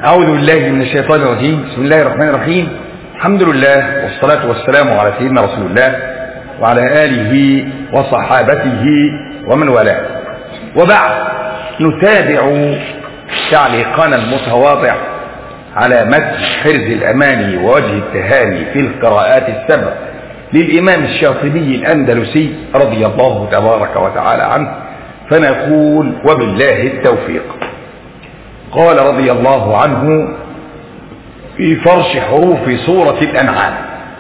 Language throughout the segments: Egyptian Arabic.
أعوذ بالله من الشيطان الرجيم بسم الله الرحمن الرحيم الحمد لله والصلاة والسلام على سيدنا رسول الله وعلى آله وصحابته ومن والاه وبعد نتابع تعليقنا المتواضع على متن حرز الأماني ووجه التهاني في القراءات السبع للإمام الشاطبي الأندلسي رضي الله تبارك وتعالى عنه فنقول وبالله التوفيق قال رضي الله عنه في فرش حروف سورة الأنعام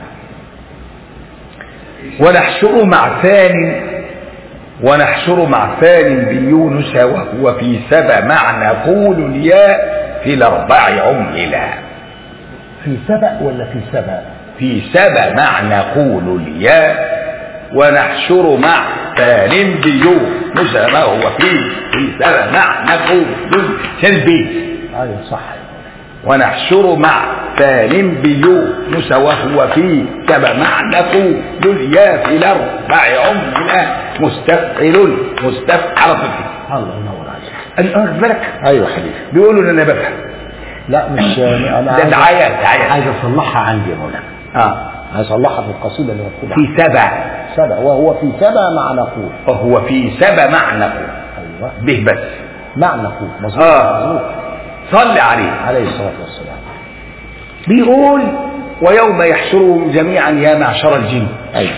ونحشر مع ثان ونحشر مع ثان بيونس وهو في سبع مع نقول الياء في الأربع عملا في سبأ ولا في سبأ في سبع مع نقول الياء ونحشر مع ثان بيونس وهو في في سبع مع نقول البيت ايوه صح ونحشر مع ثان بيونس وهو في سبع مع نقول الياء في الأربع عملا مستفعل مستفعل الله ينور عليك أنا واخد بالك ايوه حبيبي بيقولوا ان انا بفهم لا مش انا ده عايز- دعاية دعاية عايز اصلحها عندي يا مولانا اه عايز اصلحها في القصيده اللي مكتوبه في سبع سبع وهو في سبع مع نقول وهو في سبع مع نقول ايوه به بس مع نقول مظبوط آه. مظبوط صل عليه عليه الصلاه والسلام بيقول ويوم يحشرهم جميعا يا معشر الجن ايوه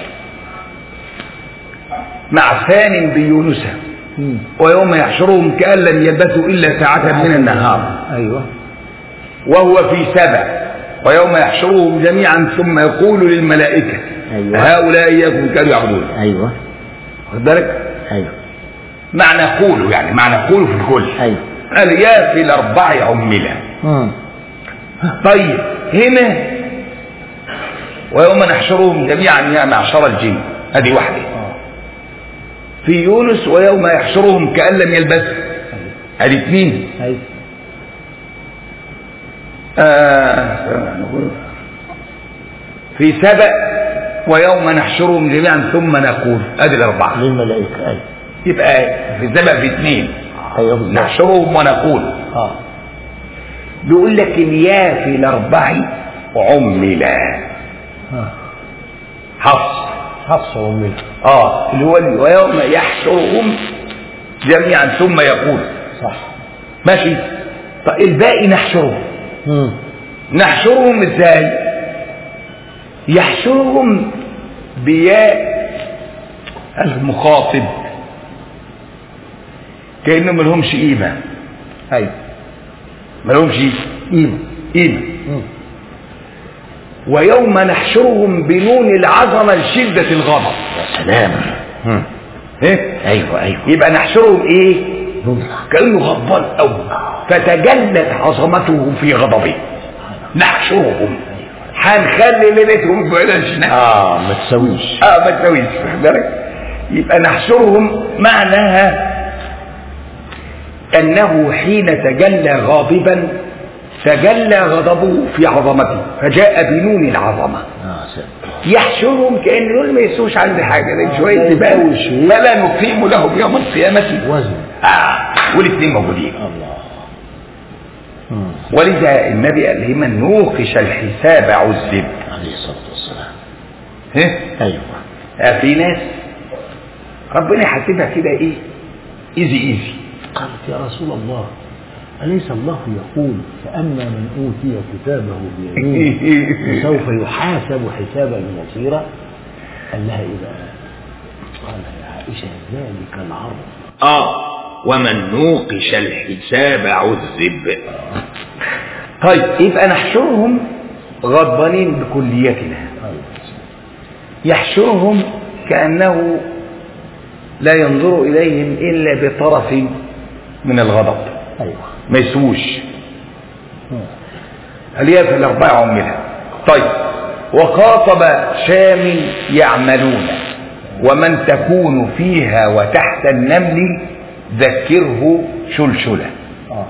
مع ثان بيونس مم. ويوم يحشرهم كأن لم يلبثوا إلا ساعة من النهار ايوه وهو في سبع ويوم يحشرهم جميعا ثم يقول للملائكة أيوة. هؤلاء إياكم كانوا يعبدون ايوه واخد بالك ايوه معنى قوله يعني معنى قوله في الكل ايوه الياء في الأربع عملا مم. طيب هنا ويوم نحشرهم جميعا يا معشر الجن هذه واحدة آه. في يونس ويوم يحشرهم كأن لم يلبثوا هذه اثنين ايوه آه في سبأ ويوم نحشرهم جميعا ثم نقول ادي الاربعه للملائكه ايوه يبقى في سبأ في اثنين ايوه بالظبط. نحشرهم ونقول اه بيقول لك الياء في الاربع عملا اه حفص حفص ومن اه اللي هو اللي ويوم يحشرهم جميعا ثم يقول صح ماشي طيب الباقي نحشرهم مم. نحشرهم ازاي يحشرهم بياء المخاطب كأنهم ملهمش قيمة ايوه ملهمش قيمه قيمة مم. ويوم نحشرهم بنون العظمة لشدة الغضب يا سلام ايه ايوه ايوه يبقى نحشرهم ايه نور كأنه غضبان قوي فتجلت عظمته في غضبه نحشرهم هنخلي ليلتهم بلاش اه ما تسويش اه ما تسويش واخد بالك يبقى نحشرهم معناها انه حين تجلى غاضبا تجلى غضبه في عظمته فجاء بنون العظمه اه سلام يحشرهم كان دول ما يسوش عند حاجه ده شويه ما زباله يسويش شيء. فلا نقيم لهم يوم القيامه وزن اه والاثنين موجودين الله مم. ولذا النبي قال لي من نوقش الحساب عذب عليه الصلاه والسلام ها ايوه آه، في ناس ربنا يحاسبها كده ايه ايزي ايزي قالت يا رسول الله أليس الله يقول فأما من أوتي كتابه بيمينه فسوف يحاسب حسابا يسيرا قال لها إيه بقى؟ قال يا عائشة ذلك العرض اه ومن نوقش الحساب عذب طيب يبقى نحشرهم غضبانين بكليتنا يحشرهم كأنه لا ينظر إليهم إلا بطرف من الغضب أيوه ما يسووش الياء في الأربعة عملها طيب وخاطب شام يعملون ومن تكون فيها وتحت النمل ذكره شلشلة آه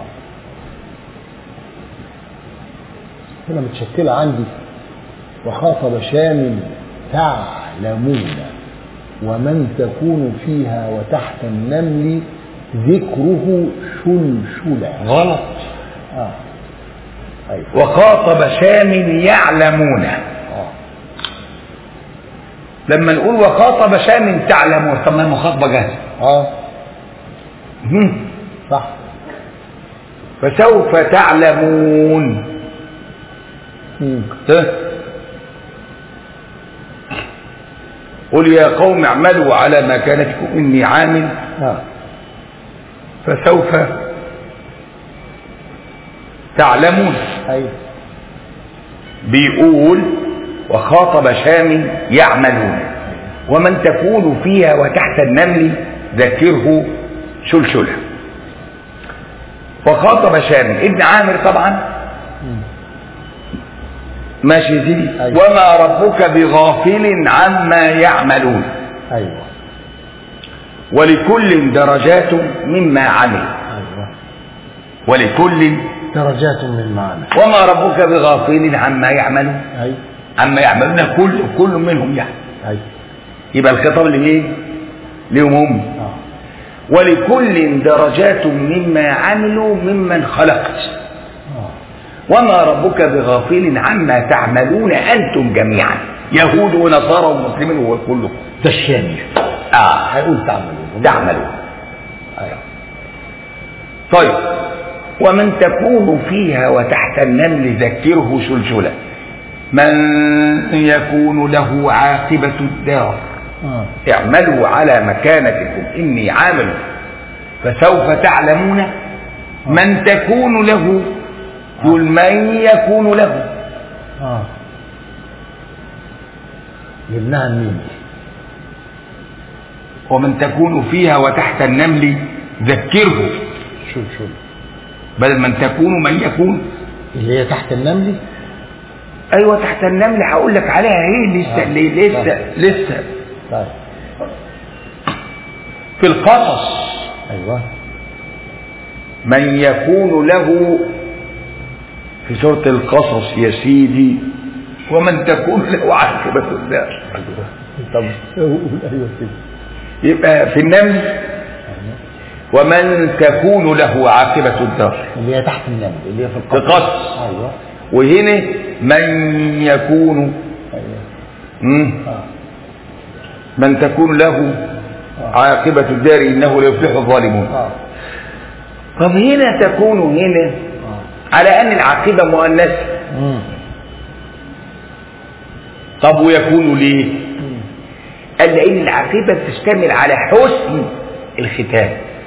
هنا متشكلة عندي وخاطب شام تعلمون ومن تكون فيها وتحت النمل ذكره شلشلا غلط آه. ايوه وخاطب شام يعلمون اه لما نقول وخاطب شام تعلمون طب ما المخاطبة جاهزة اه هم. صح فسوف تعلمون مم. ها؟ قل يا قوم اعملوا على مكانتكم اني عامل اه فسوف تعلمون ايوه بيقول وخاطب شام يعملون ومن تكون فيها وتحت النمل ذكره شلشلة وخاطب شام ابن عامر طبعا مم. ماشي يا سيدي أيوة. وما ربك بغافل عما يعملون ايوه ولكل درجات مما عمل ايوه ولكل درجات من معنى وما ربك بغافل عما يعملون ايوه عما يعملون كل كل منهم يعني ايوه يبقى الخطاب لمين لهم هم اه ولكل درجات مما عملوا ممن خلقت اه وما ربك بغافل عما تعملون انتم جميعا يهود ونصارى ومسلمين وكله ده الشامي اه هيقول تعملون تعملون ايوه طيب ومن تكون فيها وتحت النمل ذكره شلشلة من يكون له عاقبة الدار اه اعملوا على مكانتكم إني عامل فسوف تعلمون من تكون له قل من يكون له اه جبناها منين دي؟ ومن تكون فيها وتحت النمل ذكره شو شو بدل من تكون من يكون اللي هي تحت النمل ايوه تحت النمل هقول لك عليها ايه لسه آه. لسه آه. لسه طيب في القصص ايوه من يكون له في سورة القصص يا سيدي ومن تكون له عاقبة الدار طب قول ايوه كده يبقى في النمل ومن تكون له عاقبة الدار اللي هي تحت النمل اللي هي في في القصر القصص ايوه وهنا من يكون ايوه مم. اه من تكون له عاقبة الدار إنه لا يفلح الظالمون اه طب هنا تكون هنا اه على أن العاقبة مؤنثة مم. طب ويكون ليه؟ مم. قال لأن العاقبة تشتمل على حسن الختام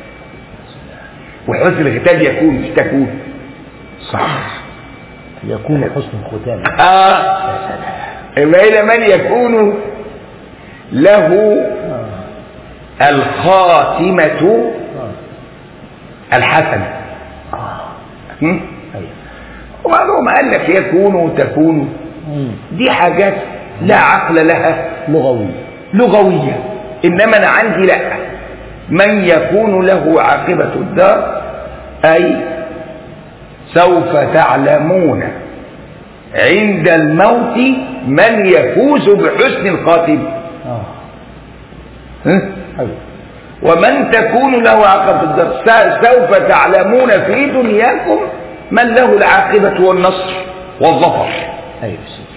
وحسن الختام يكون مش تكون صح يكون حسن الختام آه إما إلى من يكون له اه الخاتمة اه الحسنة اه هم؟ ايوه وبعضهم قال لك يكون وتكون مم. دي حاجات لا عقل لها لغوي لغوية إنما أنا عندي لا من يكون له عاقبة الدار أي سوف تعلمون عند الموت من يفوز بحسن الخاتمة اه ها؟ ايوه ومن تكون له عاقبة الدار س- سوف تعلمون في دنياكم من له العاقبة والنصر والظفر ايوه سيدي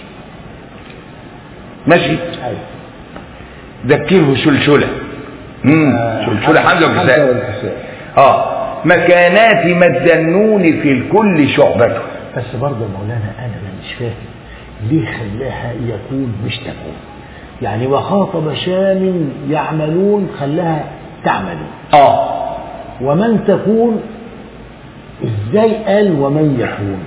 ماشي ايوه ذكره شلشلة امم آه، شلشلة حمزة حمزة وكساء والكساء. اه مكانات مدنون في الكل شعبته بس برضه يا مولانا انا ما مش فاهم ليه خلاها يكون مش تكون يعني وخاطب شام يعملون خلاها تعملون اه ومن تكون ازاي قال ومن يكون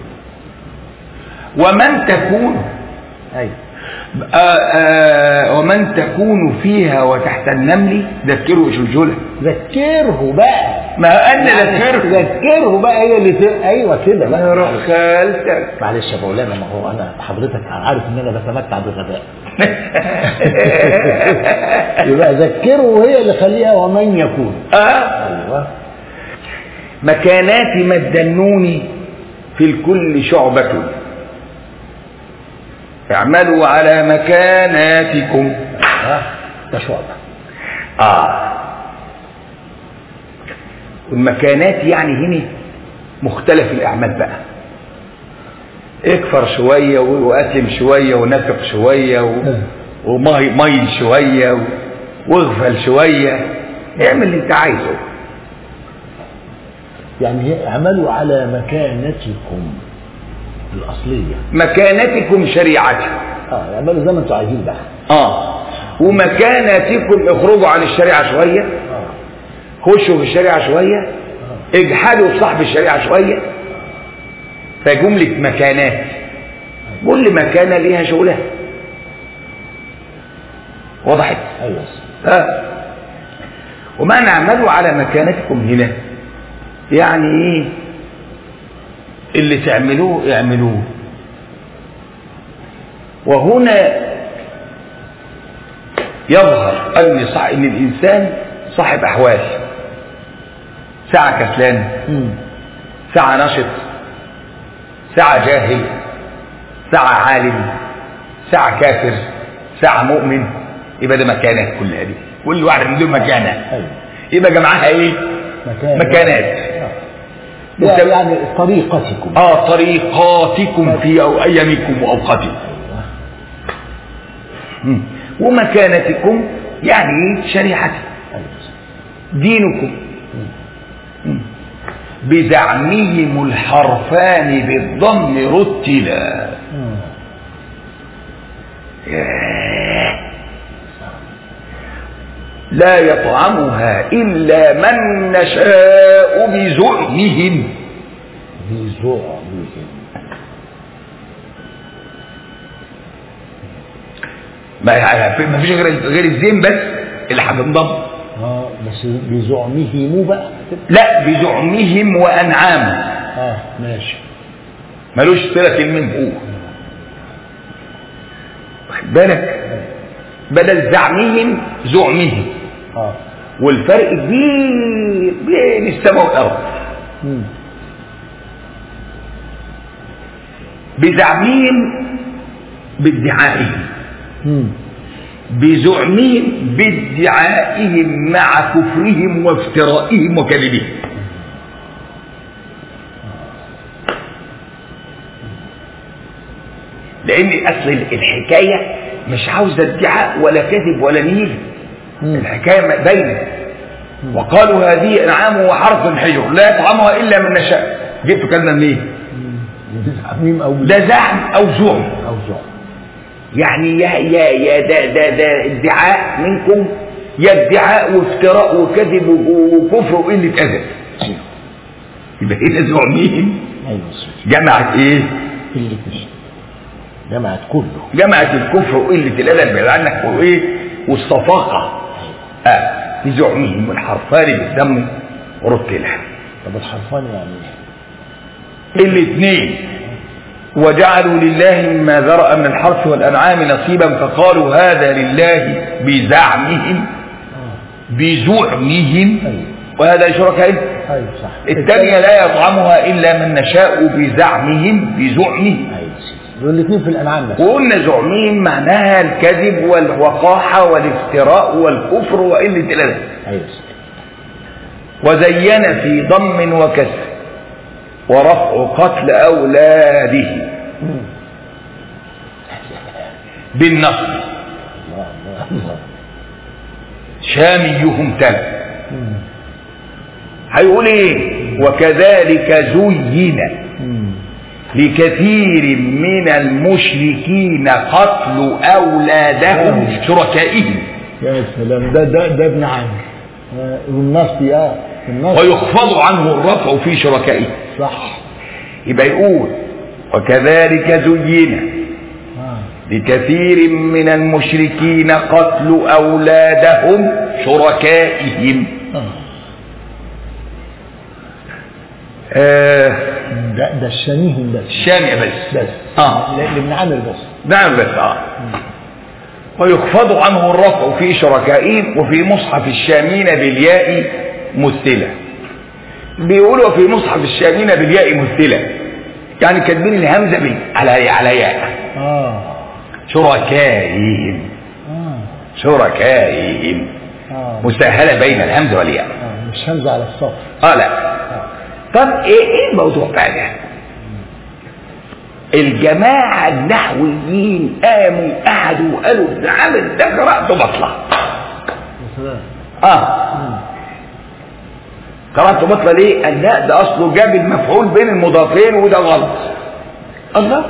ومن تكون ايوه آه آه ومن تكون فيها وتحت النمل ذكره شلشلة ذكره بقى ما أن ذكره ذكره بقى هي اللي ت... ايوه كده يا بقى روح خالتك معلش يا مولانا ما هو انا حضرتك عارف ان انا بتمتع بغباء يبقى ذكره وهي اللي خليها ومن يكون آه ايوه مكانات مدنون في الكل شعبة اعملوا على مكاناتكم ها ده شعبة آه والمكانات يعني هنا مختلف الأعمال بقى اكفر شوية واسلم شوية ونفق شوية و... ومي ميل شوية و... واغفل شوية اعمل اللي انت عايزه يعني هي اعملوا على مكانتكم الأصلية مكانتكم شريعتي اه اعملوا زي ما انتوا عايزين بقى اه ومكانتكم اخرجوا عن الشريعة شوية اه خشوا في الشريعة شوية اجحدوا في صاحب الشريعة شوية فجملة مكانات كل مكانة ليها شغلها وضحت ايوه ها وما نعمله على مكانتكم هنا يعني ايه اللي تعملوه اعملوه وهنا يظهر ان صح ان الانسان صاحب احوال ساعة كسلان مم. ساعة نشط ساعة جاهل ساعة عالم ساعة كافر ساعة مؤمن يبقى ده مكانات كل هذه كل واحد من دول مكانة ايوه يبقى جمعها ايه مكان مكانات آه. وت- يعني طريقتكم اه طريقاتكم في أو ايامكم واوقاتكم ايوه مم. ومكانتكم يعني ايه شريعتكم ايوه دينكم مم. بزعمهم الحرفان بالضم رتلا مم. ياه. لا يطعمها إلا من نشاء بزعمهم بزعمهم ما ما فيش غير غير الزين بس اللي هتنضم اه بس بزعمهم بقى لا بزعمهم وأنعامهم اه ماشي ملوش صلة الميم هو واخد بالك بدل زعمهم زعمهم اه والفرق كبير بين السماء والأرض مم. بزعمهم بادعائهم مم. بزعمهم بادعائهم مع كفرهم وافترائهم وكذبهم لان اصل الحكايه مش عاوزه ادعاء ولا كذب ولا نيل مم. الحكايه باينه وقالوا هذه انعام وحرث حجر لا يطعمها الا من نشاء جبتوا كلمه منين بزعمهم او ده زعم او زعم او زعم يعني يا يا يا ده ده ده ادعاء منكم يا ادعاء وافتراء وكذب وكفر وقله ادب يبقى هنا زعمهم ايوه صحيح. جمعت ايه؟ الاثنين جمعت كله جمعت الكفر وقله الادب بعيد عنك وايه؟ والصفاقه اه بزعمهم الحرفان بالدم رتلها طب الحرفان يعني ايه؟ الاثنين وجعلوا لله مما ذرأ من الحرث والأنعام نصيبا فقالوا هذا لله بزعمهم اه بزعمهم ايوه وهذا شركائهم ايوه صح الثانية لا يطعمها إلا من نشاء بزعمهم بزعمهم ايوه سيدي دول الاثنين في الانعام بس وقلنا زعمهم معناها الكذب والوقاحة والافتراء والكفر وقلة الأدب ايوه سيدي وزين في ضم وكسر ورفع قتل أولاده مم. بالنصب الله الله الله شاميهم تل مم. هيقول ايه وكذلك زين مم. لكثير من المشركين قتل أولادهم شركائهم يا سلام ده ده ده ابن عمرو آه، والنص اه النص ويخفض عنه الرفع في شركائه صح يبقى يقول وكذلك زين اه لكثير من المشركين قتل أولادهم شركائهم اه آه ده ده الشاميهم بس الشامية بس بس آه. ل- لابن عامر بس نعم بس آه ويخفض عنه الرفع في شركائهم وفي مصحف الشامين بالياء مثلة بيقولوا في مصحف الشامين بالياء مثلة يعني كاتبين الهمزة بال- على على ياء اه شركائهم اه شركائهم اه مسهلة بين الهمزة والياء آه، مش همزه على الصف اه لا طب ايه ايه الموضوع بقى ده الجماعة النحويين قاموا قعدوا وقالوا ابن عامر ده قراءته بطلة يا سلام اه مم. قراءته بطلة ليه؟ قال لا ده اصله جاب المفعول بين المضافين وده غلط الله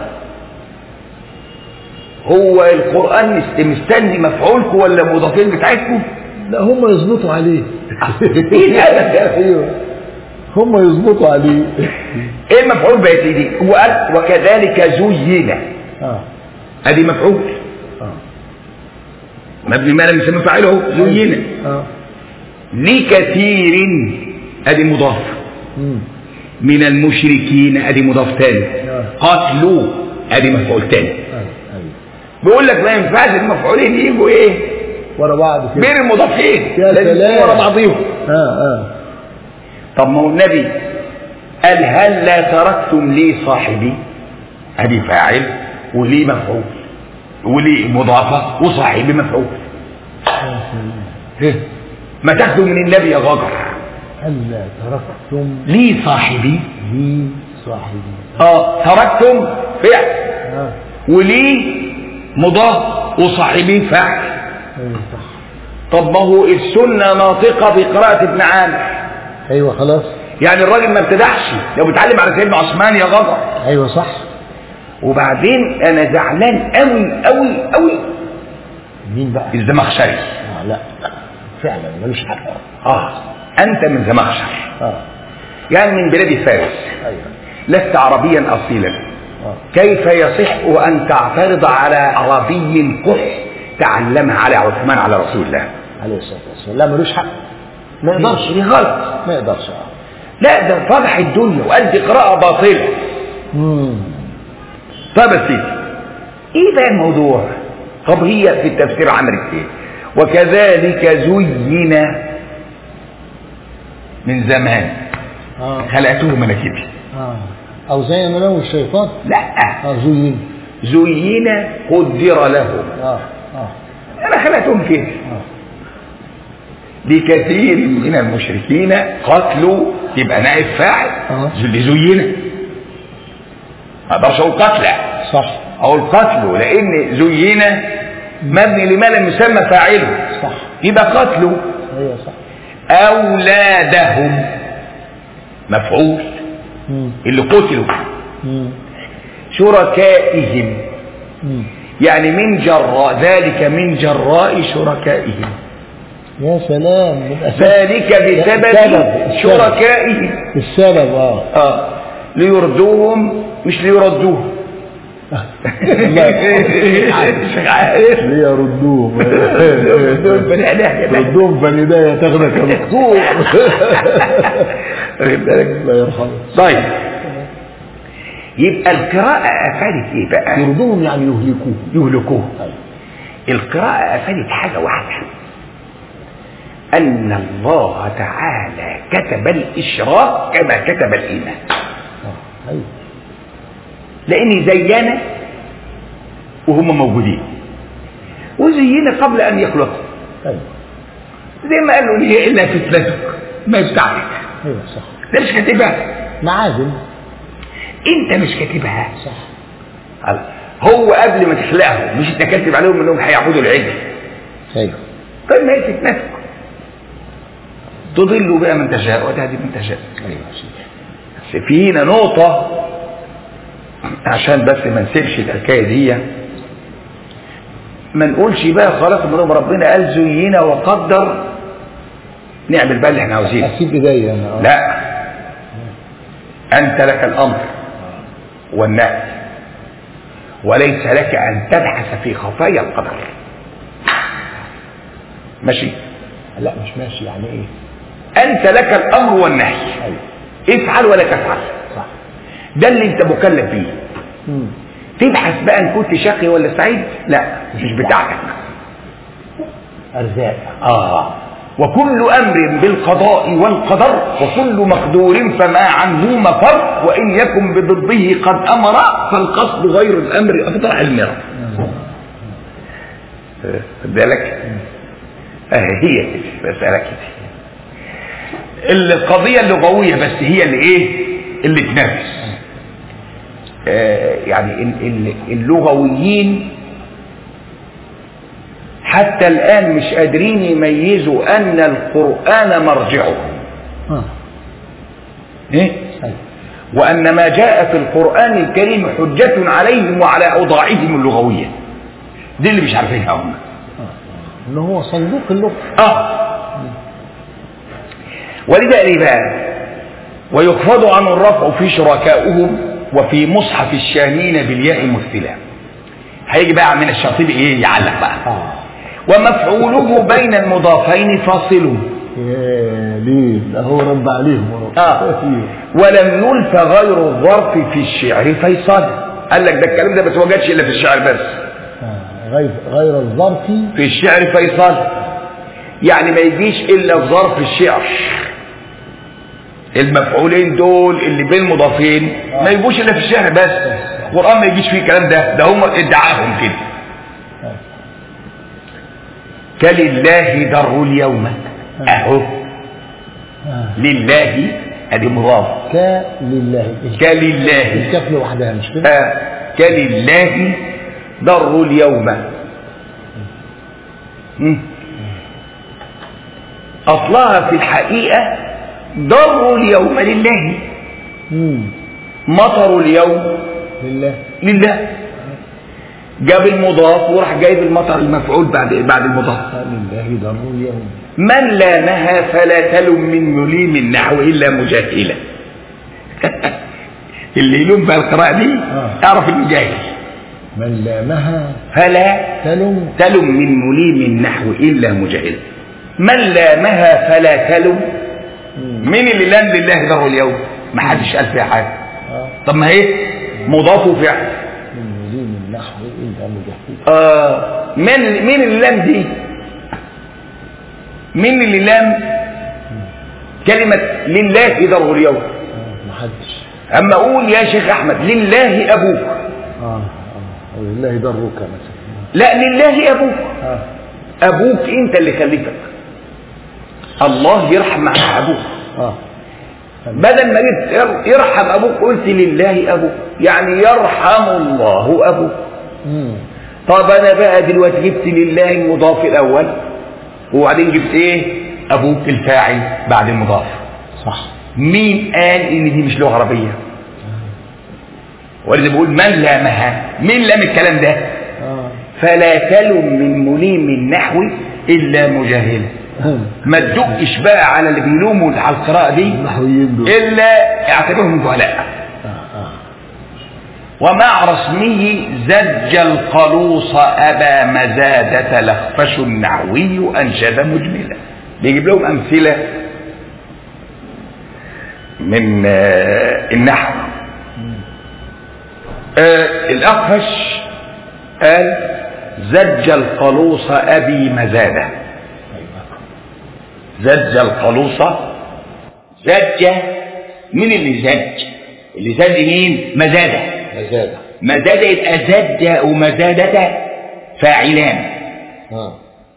هو القرآن مست- مستني مفعولكم ولا المضافين بتاعتكم؟ لا هم يظبطوا عليه ايه الهبل ده؟ ايوه هم يظبطوا عليه ايه المفعول بقى يا سيدي؟ هو قال وكذلك زين اه ادي مفعول اه مبني ما لم يسمى فاعله زين اه لكثير ادي مضاف مم. من المشركين ادي مضاف تاني آه. قتلوا ادي مفعول تاني ايوه ايوه بيقول لك ما ينفعش المفعولين يجوا ايه ورا بعض كده بين المضافين يا لازم سلام. يكونوا ورا بعضيهم اه اه طب ما هو النبي قال هل لا تركتم لي صاحبي ادي فاعل ولي مفعول ولي مضافه وصاحبي مفعول يا سلام ما تاخدوا من النبي يا غجر ألا تركتم لي صاحبي لي صاحبي اه تركتم فعل اه ولي مضاف وصاحبي فاعل ايوه صح طب ما هو السنه ناطقه بقراءه ابن عامر ايوه خلاص يعني الراجل ما ابتدعش لو بيتعلم على سيدنا عثمان يا غجر ايوه صح وبعدين انا زعلان قوي قوي قوي مين بقى؟ الزمخشري اه لا فعلا ملوش حق اه انت من زمخشر اه يعني من بلاد فارس ايوه لست عربيا اصيلا اه كيف يصح ان تعترض على عربي قح تعلمها على عثمان على رسول الله عليه الصلاه والسلام لا ملوش حق ما يقدرش دي غلط ما يقدرش اه لا ده فضح الدنيا وقال دي قراءة باطلة امم طيب يا سيدي ايه بقى الموضوع طب هي في التفسير عملت ايه وكذلك زين من زمان اه خلقته مناكبي اه او زي ما لو الشيطان لا اه زين زين قدر لهم اه اه انا خلقتهم كده اه لكثير من المشركين قتلوا يبقى نائب فاعل آه. لزين ما اقدرش اقول قتلى صح اقول قتله لان زين مبني لما لم يسمى فاعله صح يبقى قتله ايوه صح اولادهم مفعول امم اللي قتلوا امم شركائهم امم يعني من جراء ذلك من جراء شركائهم يا سلام من أساس- ذلك بسبب السبب. شركائهم السبب اه اه ليردوهم مش ليردوهم مش عارف ليردوهم دول بني آدم. ردوهم فالهداية تاخدك يا دكتور واخد بالك؟ الله يرحمه طيب يبقى القراءة أفادت إيه بقى؟ يردوهم يعني يهلكوهم يهلكوه أيوة. القراءة أفادت حاجة واحدة أن الله تعالى كتب الإشراك كما كتب الإيمان آه. ايوه لأن زينا وهم موجودين وزينا قبل أن يخلقوا ايوه زي ما قالوا إن هي إلا فتنتك ما بتاعتك ايوه صح ده مش كاتبها معادن أنت مش كاتبها صح هو قبل ما تخلقهم مش انت كاتب عليهم انهم هيعبدوا العجل ايوه طيب ما هي فتنتك تضل بها من تشاء وتهدي من تشاء ايوه يا سيدي بس في هنا نقطة عشان بس ما نسيبش الحكاية دي ما نقولش بقى خلاص ما دام ربنا قال زينا وقدر نعمل بقى اللي احنا عاوزينه اسيب ايديا انا آه. لا أنت لك الأمر والنهي وليس لك أن تبحث في خفايا القدر ماشي لا مش ماشي يعني ايه أنت لك الأمر والنهي ايوه افعل ولا تفعل صح ده اللي أنت مكلف بيه مم. تبحث بقى إن كنت شقي ولا سعيد لا مش بتاعتك ارزاق آه وكل أمر بالقضاء والقدر وكل مقدور فما عنه مفر وإن يكن بضده قد أمر فالقصد غير الأمر أفضل المرة خد بالك آه هي مسألة كده القضية اللغوية بس هي اللي إيه اللي تنافس آه، يعني ال- ال- اللغويين حتى الآن مش قادرين يميزوا أن القرآن مرجعهم اه إيه؟ أيوة. وأن ما جاء في القرآن الكريم حجة عليهم وعلى أوضاعهم اللغوية دي اللي مش عارفينها هم آه. ان هو صندوق اللغه اه ولذلك بقى ويخفض عن الرفع في شركائهم وفي مصحف الشامين بالياء مثلا هيجي بقى من الشاطبي ايه يعلق بقى اه ومفعوله بين المضافين فاصل يا ليه ده هو رد عليهم ورد. آه. ولم يلف غير الظرف في الشعر فيصل قال لك ده الكلام ده بس ما جاتش الا في الشعر بس آه. غير غير الظرف في الشعر فيصل يعني ما يجيش الا في ظرف الشعر المفعولين دول اللي بين مضافين ما يجوش الا في الشعر بس القران ما يجيش فيه الكلام ده ده هم ادعاهم كده كلله در اليوم اهو آه. لله ادي مضاف ك لله كلله الكاف لوحدها مش كده؟ آه. كلله در اليوم مم. أصلها في الحقيقة در اليوم لله مم. مطر اليوم لله لله جاب المضاف وراح جايب المطر المفعول بعد بعد المضاف آه، لله در اليوم من لامها فلا تلم من مليم النحو إلا مجاهلا اللي يلوم بقى القراءة دي آه. اعرف انه جاهل من لامها فلا تلم تلم من مليم النحو إلا مجاهلا من لامها فلا تلم مم. مين اللي لام لله دره اليوم ما حدش قال فيها حاجة آه. طب ما هي مضاف وفعل من مليم النحو إلا مجهول آه مين مين اللي لام دي مين اللي لام كلمة لله دره اليوم آه. محدش أما أقول يا شيخ أحمد لله أبوك اه اه ولله درك مثلا لا لله أبوك اه أبوك أنت اللي خليتك الله يرحم معك أبوك اه بدل ما قلت يرحم أبوك قلت لله أبوك يعني يرحم الله أبوك مم. طب أنا بقى دلوقتي جبت لله المضاف الأول وبعدين جبت إيه أبوك الفاعل بعد المضاف صح مين قال إن دي مش لغة عربية ولذا بقول من لامها مين لام الكلام ده اه فلا تلم من مليم النحو إلا مجاهلا ما تدقش بقى على اللي بيلوموا على القراءة دي النحويين دول إلا اعتبرهم جهلاء اه اه ومع رسمه زج القلوص أبا مزادة لخفش النحوي أنشد مجملا بيجيب لهم أمثلة من آه، النحو آه، الأخفش قال زج القلوص أبي مزادة ايوه زج القلوص زج مين اللي زج اللي زج مين مزادة مزاجة مزادة يبقى زج ومزادة فاعلان اه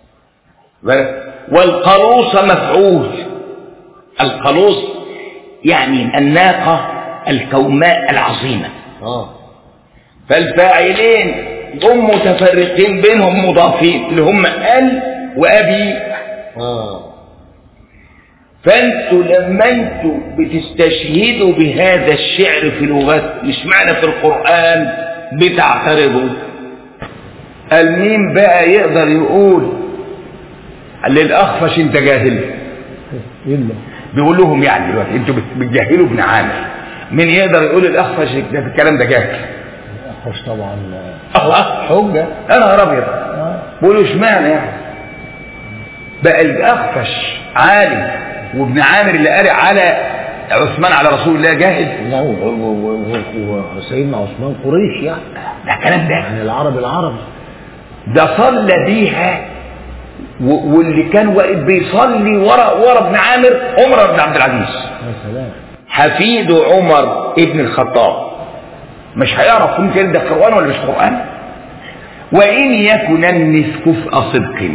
والقلوص مفعول القلوص يعني الناقة الكوماء العظيمة اه فالفاعلين هم متفرقين بينهم مضافين اللي هم ال وابي اه فانتوا لما انتوا بتستشهدوا بهذا الشعر في لغات مش معنى في القرآن بتعترضوا قال مين بقى يقدر يقول للأخفش انت جاهل الا بيقول لهم يعني دلوقتي انتوا بت- بتجاهلوا ابن عامر مين يقدر يقول للأخفش ده في الكلام ده جاهل اخش طبعا آه، الله حجة انا نهار ابيض اه بيقولوا اشمعنى يعني بقى الأخفش عالم وابن عامر اللي قارئ على عثمان على رسول الله جاهل لا و- و- و- و- وسيدنا عثمان قريش يعني ده الكلام ده يعني العرب العربي ده صلى بيها و- واللي كان واقف بيصلي ورا ورا ابن عامر عمر بن عبد العزيز يا سلام حفيد عمر ابن الخطاب مش هيعرف ممكن ده قرآن ولا مش قرآن وإن يكن النس كفء صدق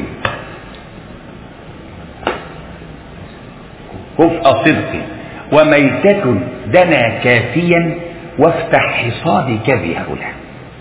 كفء صدق وميتة دنا كافيا وافتح حصادك بهؤلاء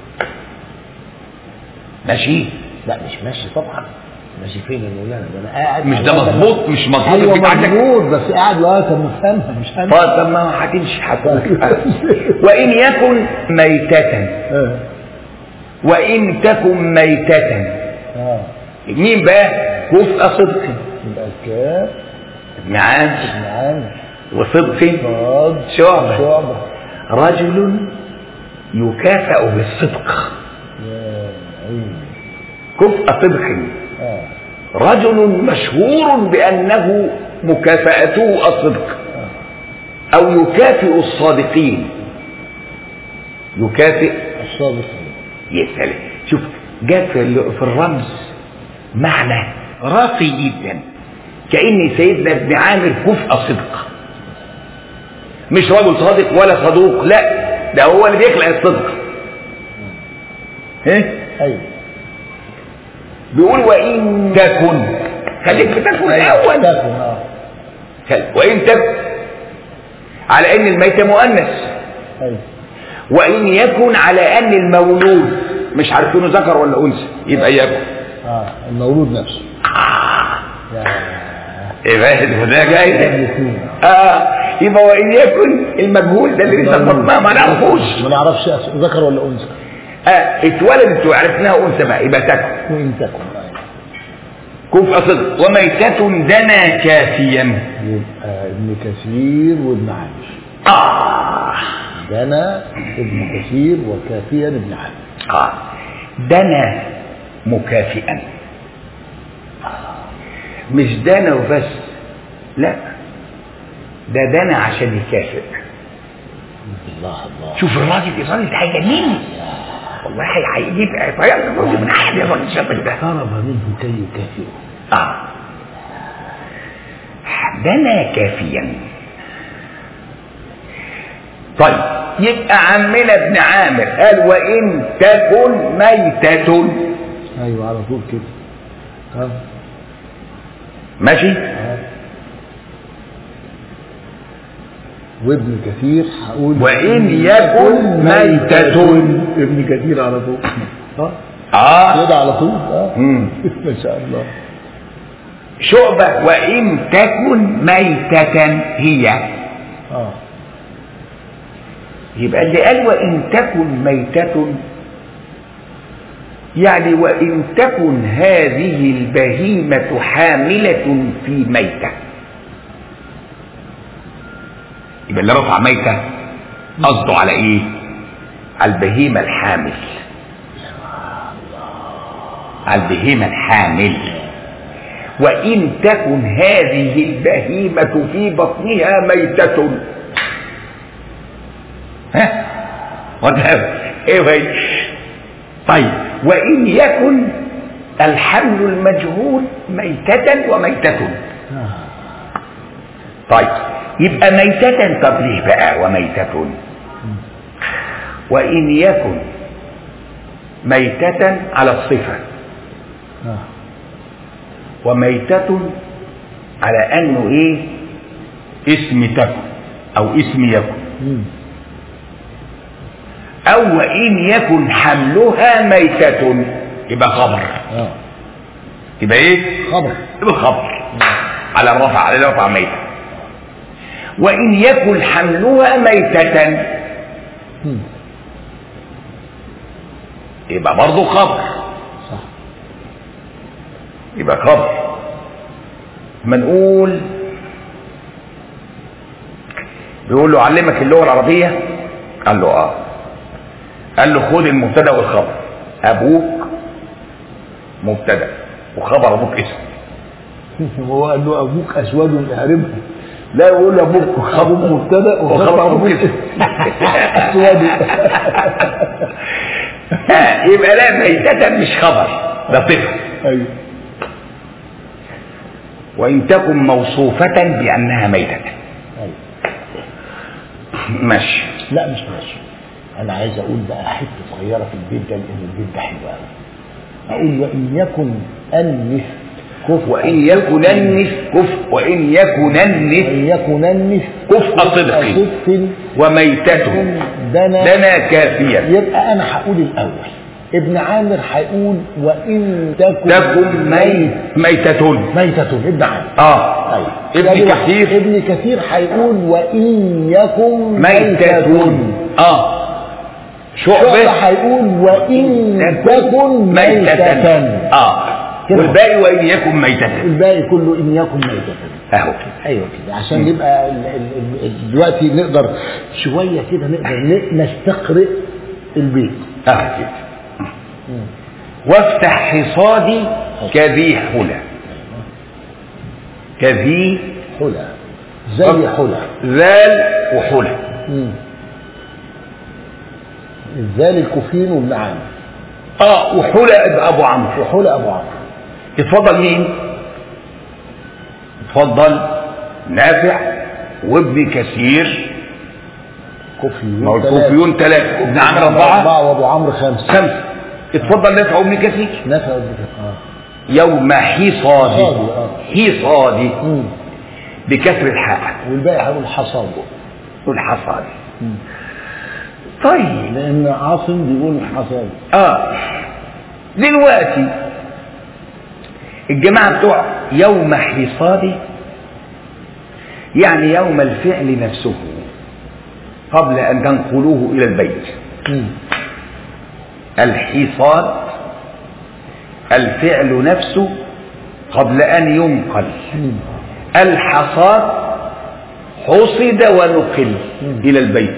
ماشي لا مش ماشي طبعا ماشي فين المولانا ده انا قاعد مش ده مظبوط مش مظبوط ايوه البيت عندك مظبوط بس قاعد لغايه ما افهمها مش فاهم طيب طب ما هتمشي هتقول وإن يكن ميتة اه وإن تكن ميتة اه مين بقى كفء صدق يبقى الكاف ابن عامر ابن عامر وصدق صاد شعبة شعبة رجل يكافأ بالصدق يا عيني كفء صدق اه رجل مشهور بأنه مكافأته الصدق أو يكافئ الصادقين يكافئ الصادق يا سلام شوف جاء في ال- في الرمز معنى راقي جدا كأن سيدنا ابن عامر كفء صدق مش رجل صادق ولا صدوق لا ده هو اللي بيخلق الصدق ها ايوه بيقول وإن تكن خليك في تكن الأول تكن اه وإن تكن على أن الميت مؤنث ايوه وإن يكن على أن المولود مش عارفينه ذكر ولا أنثى يبقى يكن اه المولود نفسه يا يبقى ده جاي الاثنين اه يبقى وإن يكن المجهول ده اللي لسه ما ما نعرفوش ما نعرفش أس- ذكر ولا انثى اه اتولدت وعرفناها أنثى بقى يبقى تكن وان تكن آه. كفء صدق وميتة دنا كافيا يبقى ابن كثير وابن عامر آه دنا ابن كثير وكافيا ابن عامر آه دنا مكافئا مش دنا وبس لا ده دنا عشان يكافئ الله الله شوف الراجل الراجل ده هيجنني والله هي- هيجيب طيارة الراجل من احد الراجل الشاب ده اقترب منه كي يكافئه اه دنا كافيا طيب يبقى عمنا ابن عامر قال وان تكن ميتة ايوه على طول كده ها ماشي ها. وابن كثير هقول وإن يكن ميتة. ابن كثير على طول ها اه كده على طول اه مم. ما شاء الله شعبة وإن تكن ميتة هي اه يبقى اللي قال وإن تكن ميتة يعني وإن تكن هذه البهيمة حاملة في ميتة يبقى اللي رفع ميتة قصده على إيه؟ على البهيمة الحامل على البهيمة الحامل وإن تكن هذه البهيمة في بطنها ميتة ها وده ايه هي طيب وان يكن الحمل المجهول ميتة وميتة آه. طيب يبقى ميتة طب ليه بقى وميتة وإن يكن ميتة على الصفة آه. وميتة على أنه إيه اسم تكن أو اسم يكن مم. أو وإن يكن حملها ميتة يبقى خبر اه يبقى إيه؟ خبر يبقى خبر على الرفع على الرفع ميتة وإن يكن حملها ميتة مم. يبقى برضه خبر صح يبقى خبر ما نقول بيقول له علمك اللغة العربية قال له اه قال له خد المبتدا والخبر ابوك مبتدا وخبر ابوك اسم هو قال له ابوك اسود اعربها لا يقول له ابوك ابوك مبتدا وخبر ابوك اسم اسود آه، يبقى لا ميتة مش خبر ده صفة ايوه وإن تكن موصوفة بأنها ميتة ايوه ماشي لا مش ماشي انا عايز اقول بقى حته صغيره في البيت ده لان البيت ده حلو قوي اقول وان يكن انف كفء وإن يكن النف كفء وإن يكن النف وان يكن النف كفء صدق صدق وميتة دنا دنا كافيا يبقى انا هقول الاول ابن عامر هيقول وان تكن تكن ميت ميتة ميتة ابن عامر اه طيب ابن يعني كثير ابن كثير هيقول وان يكن ميتة اه شعبة شعبة هيقول وان تكن ميتة اه كده. والباقي وإن يكن ميتة الباقي كله ان يكن ميتة اهو ايوه كده عشان يبقى ال- ال- ال- دلوقتي نقدر شويه كده نقدر ن- نستقرئ البيت اه كده وافتح حصادي كذي حلى كذي حلى زي حلى ذال وحلى مم. الذال الكوفين وابن عامر اه وحلى يبقى ابو عمرو وحلى ابو عمرو اتفضل مين اتفضل نافع وابن كثير كوفيون ما هو ثلاثة. الكوفيون ثلاثة ابن عامر أربعة أربعة وأبو عمرو خمسة خمسة اتفضل نافع وابن كثير نفع ابن كثير. اه يوم حصادي حصادي، آه. حصادي مم. بكسر الحاء والباقي هيقول حصاد والحصادي طيب لأن عاصم بيقول حصاد اه دلوقتي الجماعة بتوع يوم حصادي يعني يوم الفعل نفسه قبل أن تنقلوه إلى البيت مم. الحصاد الفعل نفسه قبل أن ينقل مم. الحصاد حصد ونقل إلى البيت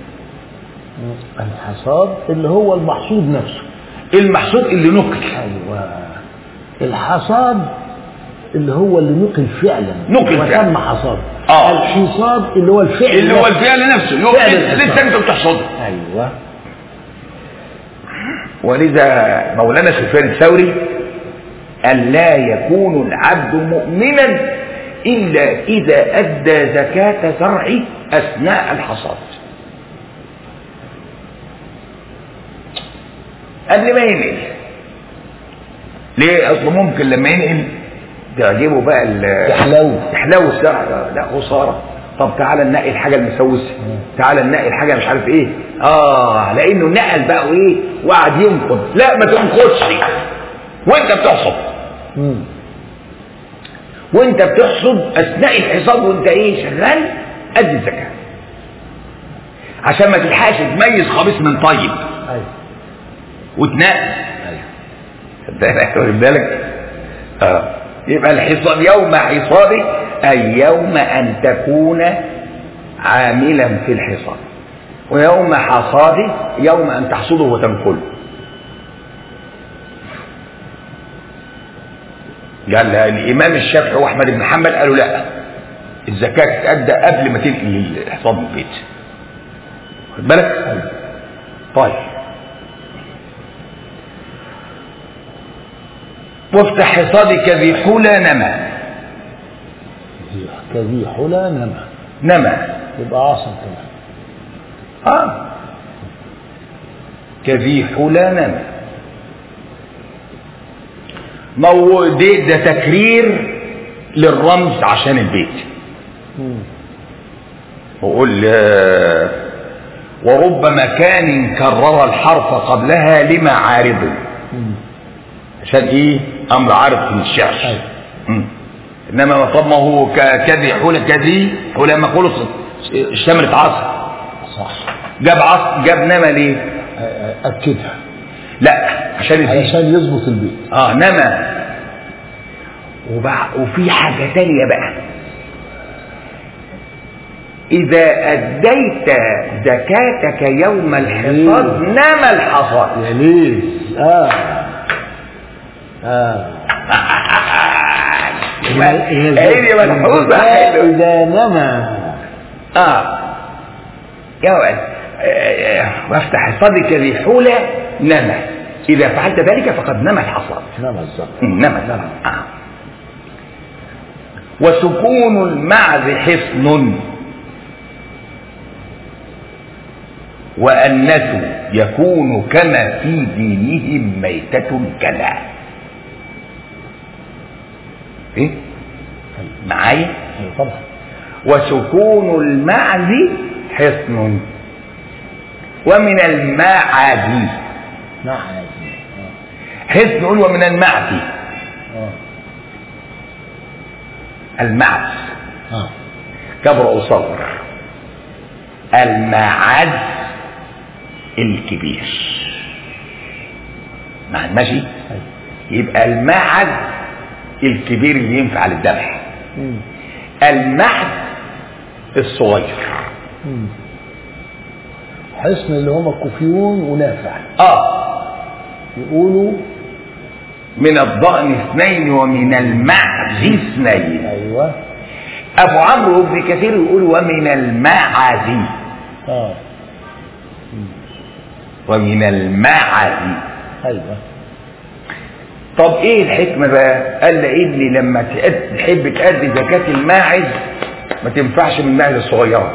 الحصاد اللي هو المحصود نفسه المحصود اللي نقل ايوه الحصاد اللي هو اللي نقل فعلا نقل فعلاً. وتم حصاد آه. الحصاد اللي هو الفعل اللي هو نفسه. الفعل نفسه يوم فعل لسه الحصاد. انت بتحصده ايوه ولذا مولانا سفيان الثوري قال لا يكون العبد مؤمنا إلا إذا أدى زكاة زرعه أثناء الحصاد قبل ما ينقل ليه أصله ممكن لما ينقل تعجبه بقى ال- يحلو يحلو الزرع ده لا خساره طب تعالى ننقي الحاجه المسوسه تعالى ننقي الحاجه مش عارف ايه اه لانه نقل بقى وايه وقعد ينقض لا ما تنقضش وانت بتحصد مم. وانت بتحصد اثناء الحصاد وانت ايه شغال ادي الزكاه عشان ما تلحقش تميز خبيث من طيب ايوه وتنقي بالك واخد بالك اه يبقى الحصاد يوم حصادي اي يوم ان تكون عاملا في الحصاد ويوم حصادي يوم ان تحصده وتنقله قال لا الامام الشافعي واحمد بن حنبل قالوا لا الزكاه تتادى قبل ما تنقل الحصاد من البيت خد بالك طيب وافتح حصادك ذي حلى نما كذي حلى نمى نما يبقى عاصم كمان اه كذي حلى نما مو دي ده تكرير للرمز عشان البيت مم. وقول آه، ورب مكان كرر الحرف قبلها لما عارض مم. عشان ايه امر عارض في الشعر أيوة. مم. انما طب ما هو ك- كذي حول كذي حول ما خلص اشتملت عصر صح جاب عصر جاب نما ليه أ- أ- اكدها لا عشان الزين علشان يظبط البيت اه نما وبع... وفي حاجة تانية بقى إذا أديت زكاتك يوم الحصاد نما الحصاد يا ليه اه اه هي ملحوظة حلوة إذا نمى اه يا ولد آه، وافتح صدرك ذي حولة نما إذا فعلت ذلك فقد نما الحصاد نمى الزرع نما نما آه. وسكون المعز حصن وأنة يكون كما في دينهم ميتة كلا إيه؟ معايا أيوة طبعا وسكون المعز حصن ومن المعادي نعم اه حيث نقول ومن المعدي اه المعد اه كبر أصغر المعد الكبير مع ماشي أيوة. يبقى المعد الكبير اللي ينفع للذبح مم. المعد الصغير مم. حصن اللي هم الكوفيون ونافع اه يقولوا من الضأن اثنين ومن المعز اثنين ايوه ابو عمرو بن كثير يقول ومن المعز اه ومن المعز ايوه طب ايه الحكمة بقى قال لان لما تأد- تحب تأدي زكاة الماعز ما تنفعش من الماعز الصغيرة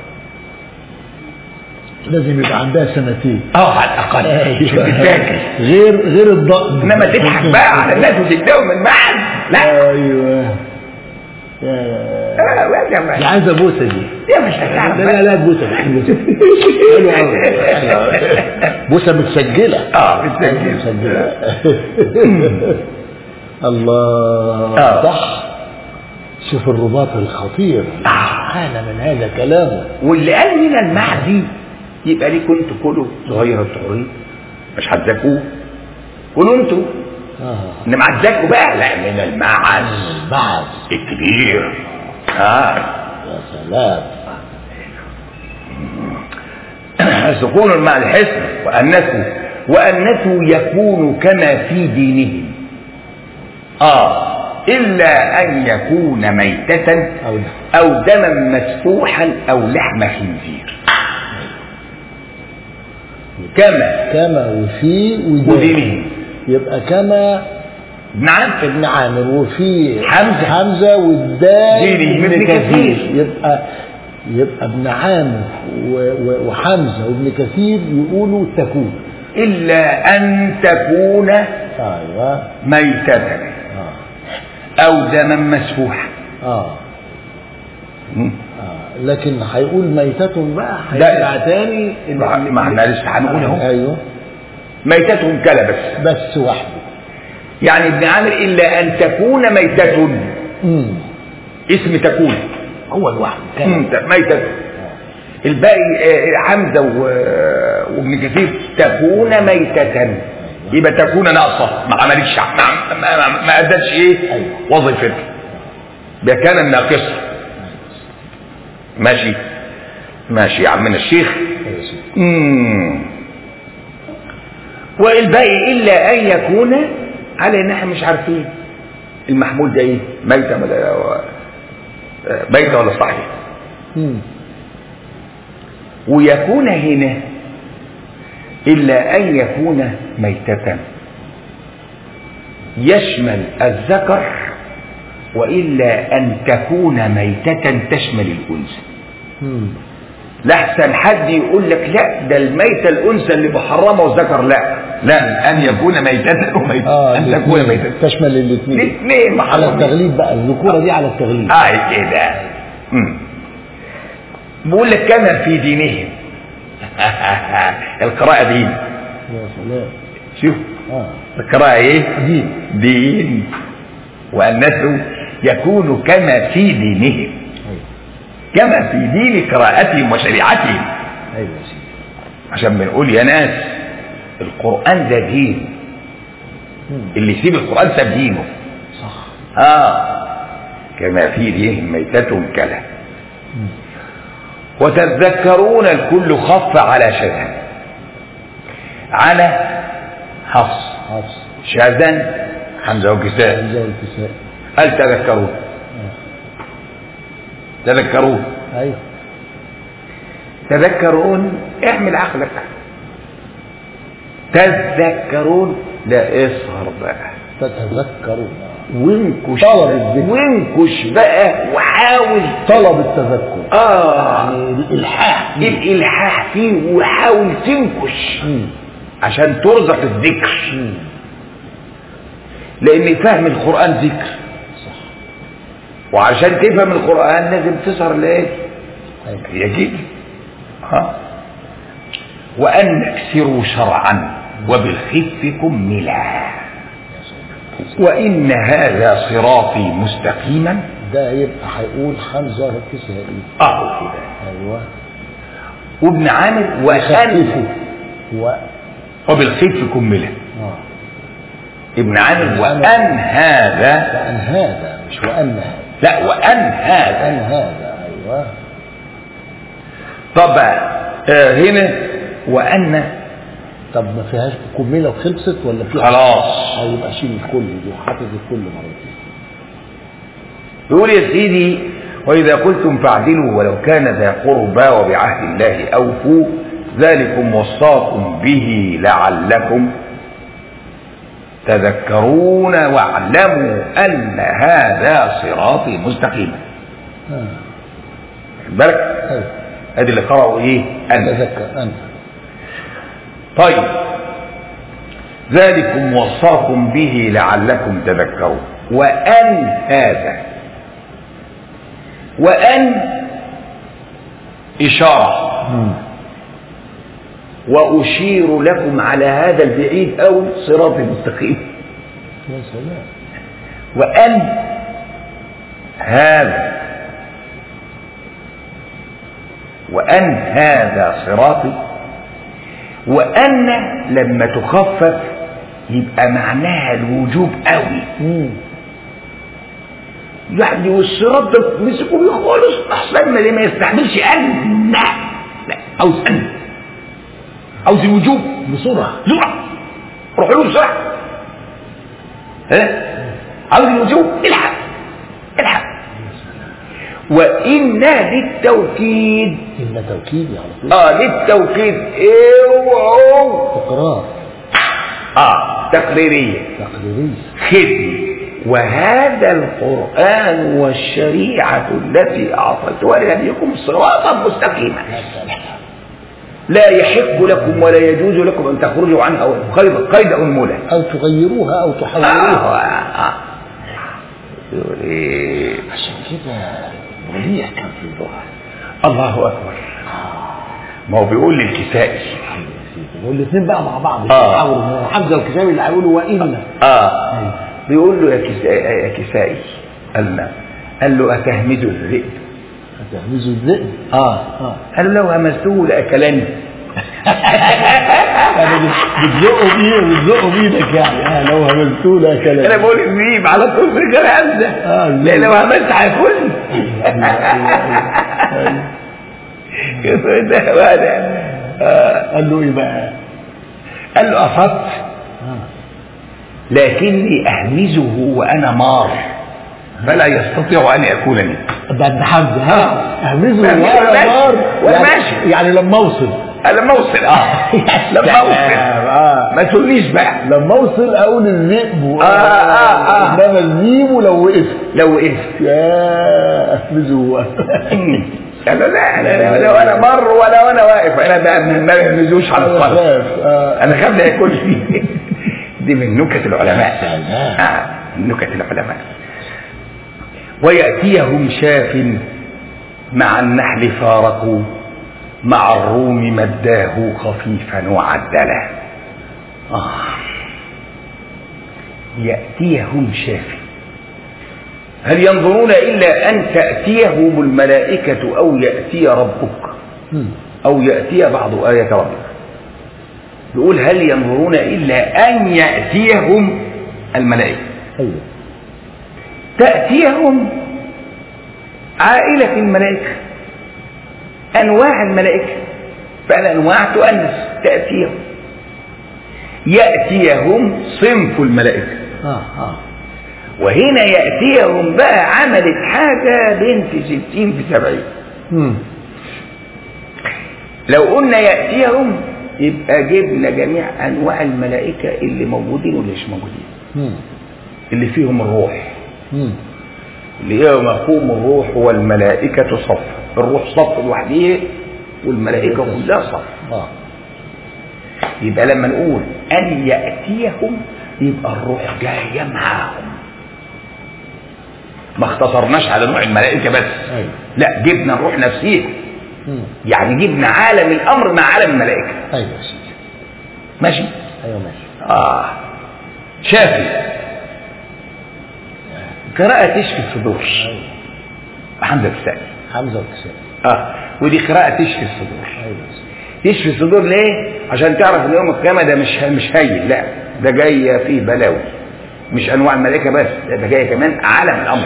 لازم يبقى عندها سنتين اه على الاقل مش أيوة. بتذاكر غير غير الضأن انما تضحك بقى على الناس وتديهم من الماعز لا ايوه يا آه، يا دي جماعة. عايزه بوسه دي يا مش هتعرف لا بقى. لا لا بوسه بوسه حلوة أوي. حلوة. بوسه متسجله اه بالتأكيد متسجله الله آه. صح شوف الرباط الخطير آه. انا من هذا كلامه واللي قال من المعزي يبقى ليكوا انتوا كلوا صغير الطعرين مش هتزكوه كلوا انتوا اه انما هتزكوا بقى لا من المعز بعد الكبير اه يا سلام سكون مع الحسن وأنته وأنته يكون كما في دينهم آه إلا أن يكون ميتة أو أو دما مسفوحا أو لحم خنزير كما كما وفي ودين ودينهم يبقى كما نعم ابن عامر وفي حمزة. حمزة والدال دينهم ابن كثير. يبقى يبقى ابن عامر و- و- وحمزة وابن كثير يقولوا تكون إلا أن تكون ايوه ميتة اه أو دما مسفوحا اه م? آه. لكن هيقول ميتة بقى لا. هيرجع تاني ما ما احنا لسه هنقول اهو ايوه ميتتهم كلبس بس وحده يعني ابن عامر إلا أن تكون ميتة امم اسم تكون هو لوحده مم، كان ميتة الباقي آه، حمزة و- وابن كثير تكون ميتة يبقى تكون ناقصة ما عملتش ما ما, ما, ما أدتش إيه أيوة. وظيفتها يبقى كان ناقصة ماشي ماشي يا عمنا الشيخ مم. والباقي إلا أن يكون على إن احنا مش عارفين المحمول ده إيه ميتة ولا آه، ميتة ولا صحيح امم ويكون هنا إلا أن يكون ميتة يشمل الذكر وإلا أن تكون ميتة تشمل الأنثى امم لحسن حد يقول لك لا ده الميتة الأنثى اللي محرمة والذكر لا لا أن يكون ميتة وميتة اه أن تكون الاثنين. ميتة تشمل الاثنين الاثنين على محرمين التغليب بقى الذكورة دي على التغليب آه كده مم. بقول لك كما في دينهم القراءة دين يا سلام شوف اه القراءة ايه دين دين وأنه يكون كما في دينهم ايوه كما في دين قراءتهم وشريعتهم ايوه يا سيدي عشان بنقول يا ناس القرآن ده دين مم. اللي يسيب القرآن ساب دينه صح اه كما في دينهم ميتة كلا مم. وتذكرون الكل خف على شذا على حفص حفص شاذا حمزة وكساء الجو الكساء هل تذكرون تذكرون ايوه تذكرون اعمل عقلك تذكرون لا اسهر بقى تتذكرون وانكش طلب الذكر. وانكش بقى وحاول طلب التذكر اه يعني الالحاح الالحاح فيه وحاول تنكش مم. عشان ترزق الذكر مم. لان فهم القران ذكر صح وعشان تفهم القران لازم تسهر ليالي ايوه هي كده ها وأن نكسروا شرعا وبالخف كملا وإن هذا صراطي مستقيما ده يبقى هيقول حمزة كسائي أهو كده أيوه وابن عامر وأن خففه و وبالخف كملا آه. ابن عامر وأن هذا وأن هذا مش وأن هذا لا وأن هذا وأن هذا أيوه طبعا آه هنا وأن طب ما فيهاش كملة وخلصت ولا فيها خلاص أو يبقى شيل الكل دي وحاطط الكل مرتين يقول يا سيدي وإذا قلتم فاعدلوا ولو كان ذا قربى وبعهد الله أوفوا ذلكم وصاكم به لعلكم تذكرون واعلموا أن هذا صراطي مستقيما آه. خد بالك أيوه ادي اللي قرأوا ايه أن تذكر أنت طيب ذلكم وصاكم به لعلكم تذكرون وأن هذا وأن إشارة مم. وأشير لكم على هذا البعيد أو صراط المستقيم يا سلام وأن هذا وأن هذا صراطي وأن لما تخفف يبقى معناها الوجوب قوي مم. يعني والصراط ده مسكوا بيه خالص احسن ما ليه ما يستحملش ان لا لا عاوز ان عاوز الوجوب بسرعة بسرعه روح له بسرعه ها عاوز الوجوب الحق الحق وإن للتوكيد إن توكيدي على طول اه للتوكيد اوعوا إقرار اه تقريريه تقريرية ختم وهذا القرآن والشريعة التي أعطيتها لنبيكم صراطا مستقيما يا سلام لا يحق لكم ولا يجوز لكم أن تخرجوا عنها قيد قيد أنملة أو تغيروها أو آه تحولوها آه. يقول إيه؟ عشان كده وليع كان في اللغة الله أكبر ما هو بيقول للكسائي والاثنين بقى مع بعض آه. يحاولوا حمزة والكتاب اللي هيقولوا وإن آه بيقول له يا كسائي, يا كسائي قال له قال له أتهمز الذئب هتهمزوا الذئب آه آه. قال له لو همسته لأكلني يعني بتزقوا بيه بتزقوا بيدك يعني اه لو همزتوه لا انا كلام بقول الذيب على طول في الكلام ده آه، لا لو همست هياكلني كده ده بقى ده آه. قال له ايه بقى؟ قال له أفضت آه. لكني أهمزه وأنا مار فلا يستطيع أن يأكلني ده ابن حمزة ها اهمزه ماشي، وأنا ماشي، نار وأنا يعني- ماشي. يعني لما اوصل قال لما أوصل آه لما أوصل آه. ما تقوليش بقى لما اوصل اقول الذئب و- آه، آه، آه. انما الذيب لو وقف لو وقفت يا اهمزه وأنا- قال له لا لا لا ولا مر ولا وانا واقف انا بقى ما ما بهمزوش على أنا الصلاه خايف، آه. انا خاف لا ياكلني دي من نكت العلماء سلام. آه من نكت العلماء ويأتيهم شاف مع النحل فارقوا مع الروم مداه خفيفا وعدلا آه. يأتيهم شاف هل ينظرون إلا أن تأتيهم الملائكة أو يأتي ربك مم. أو يأتي بعض آية ربك يقول هل ينظرون إلا أن يأتيهم الملائكة ايوه تأتيهم عائلة الملائكة أنواع الملائكة فالأنواع تؤنث تأتيهم يأتيهم صنف الملائكة اه اه وهنا يأتيهم بقى عملت حاجة بنت ستين في سبعين مم. لو قلنا يأتيهم يبقى جبنا جميع أنواع الملائكة اللي موجودين واللي مش موجودين مم. اللي فيهم الروح مم. اللي هي مفهوم الروح والملائكة صف الروح صف لوحده والملائكة كلها صف اه يبقى لما نقول أن يأتيهم يبقى الروح جاية معاهم ما اختصرناش على نوع الملائكة بس أيوة. لا جبنا الروح نفسها مم. يعني جبنا عالم الامر مع عالم الملائكه ايوه يا سيدي ماشي ايوه ماشي اه شافي قراءة تشفي الصدور ايوه حمزة الثاني حمزه والكسائي اه ودي قراءة تشفي الصدور ايوه يا سيدي تشفي الصدور ليه؟ عشان تعرف ان يوم القيامة ده مش مش هين لا ده جاي فيه بلاوي مش انواع الملائكة بس ده, ده جاي كمان عالم الامر